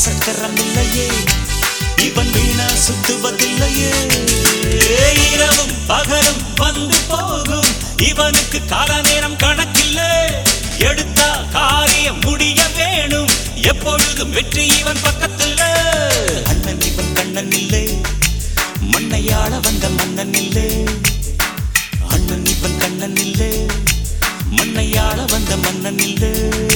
சக்கரம் இல்லையே இவன் வீணா சுத்துவதில்லையே இரவும் பகலும் வந்து போகும் இவனுக்கு கால நேரம் கணக்கில்லை எடுத்தா காரியம் முடிய வேணும் எப்பொழுதும் வெற்றி இவன் பக்கத்தில் அண்ணன் இவன் கண்ணன் இல்லை மண்ணையாள வந்த மன்னன் இல்லை அண்ணன் இவன் கண்ணன் இல்லை மண்ணையாள வந்த மன்னன் இல்லை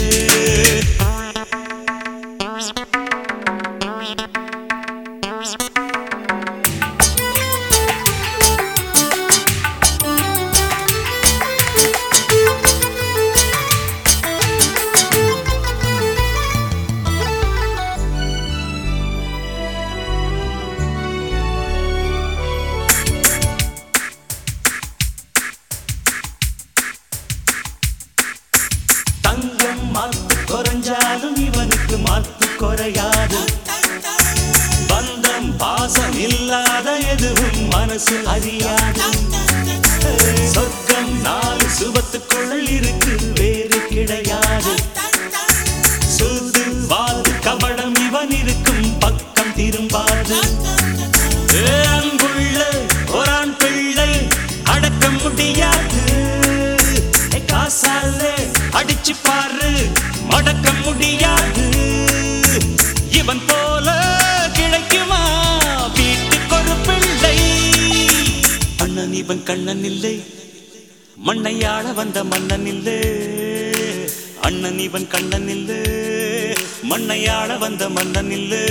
தங்கம் மாத்து குறைஞ்சாலும் இவனுக்கு மாத்து குறையாது பந்தம் பாசம் இல்லாத எதுவும் மனசு அறியாது சொர்க்கம் நாலு சுபத்துக்குள் இருக்கு வேறு கிடையாது சூது வாது கபடம் இவன் இருக்கும் பக்கம் திரும்பாது ஏ, அன்புள்ள ஒரான் பிள்ளை அடக்க முடியாது ஏ, காசாலே அடிச்சு பாரு மடக்க முடியாது இவன் போல கிடைக்குமா வீட்டுக்கு ஒரு பிள்ளை அண்ணன் இவன் கண்ணன் இல்லை மண்ணையாள வந்த மன்னன் இல்லை அண்ணன் இவன் கண்ணன் இல்லை மண்ணையாள வந்த மன்னன் இல்லை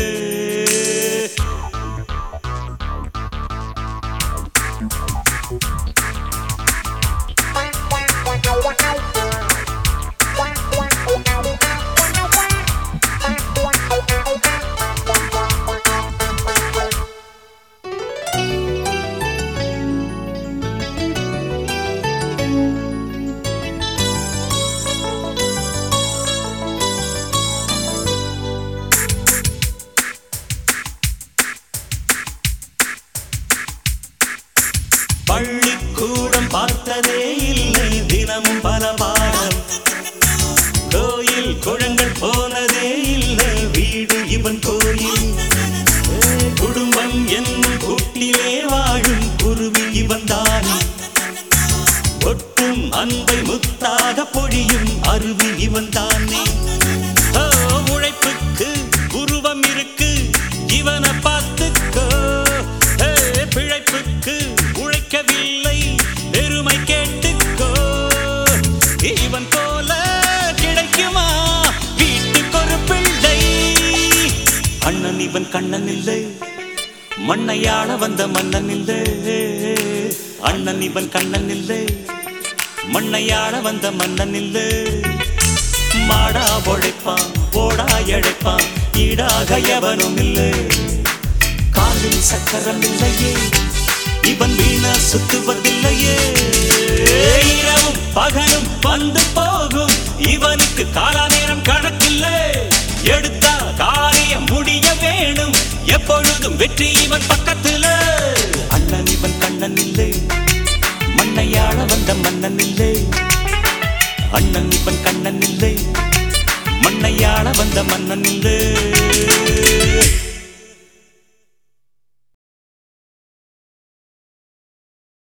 பள்ளிக்கூடம் பார்த்ததே இல்லை தினமும் பல பாடம் கோயில் குழங்கள் போனதே இல்லை வீடு இவன் கோயில் ஏ, குடும்பம் என்னும் கூட்டிலே வாழும் குருவி இவன் தானே ஒட்டும் அன்பை முத்தாக பொழியும் அருவி இவன் தானே ஓ, உழைப்புக்கு உருவம் இருக்கு இவனை பார்த்துக்கோ ஏ, பிழைப்புக்கு உழைக்கவில்லை பெருமை கேட்டுக்கோ இவன் போல கிடைக்குமா வீட்டுக்கு ஒரு பிள்ளை அண்ணன் இவன் கண்ணன் இல்லை மண்ணையாள வந்த மன்னன் இல்லை அண்ணன் இவன் கண்ணன் இல்லை மண்ணையாள வந்த மன்னன் இல்லை மாடா உழைப்பான் ஓடா எழைப்பான் ஈடாக எவனும் இல்லை காலில் சக்கரம் இல்லையே இவன் வீணா சுத்துவதில்லையே இரவும் பகலும் வந்து போகும் இவனுக்கு கால நேரம் கணக்கில்லை எடுத்தா காரியம் முடிய வேணும் எப்பொழுதும் வெற்றி இவன் பக்கத்துல அண்ணன் இவன் கண்ணன் இல்லை மண்ணையாள வந்த மன்னன் இல்லை அண்ணன் இவன் கண்ணன் இல்லை மண்ணையாள வந்த மன்னன் இல்லை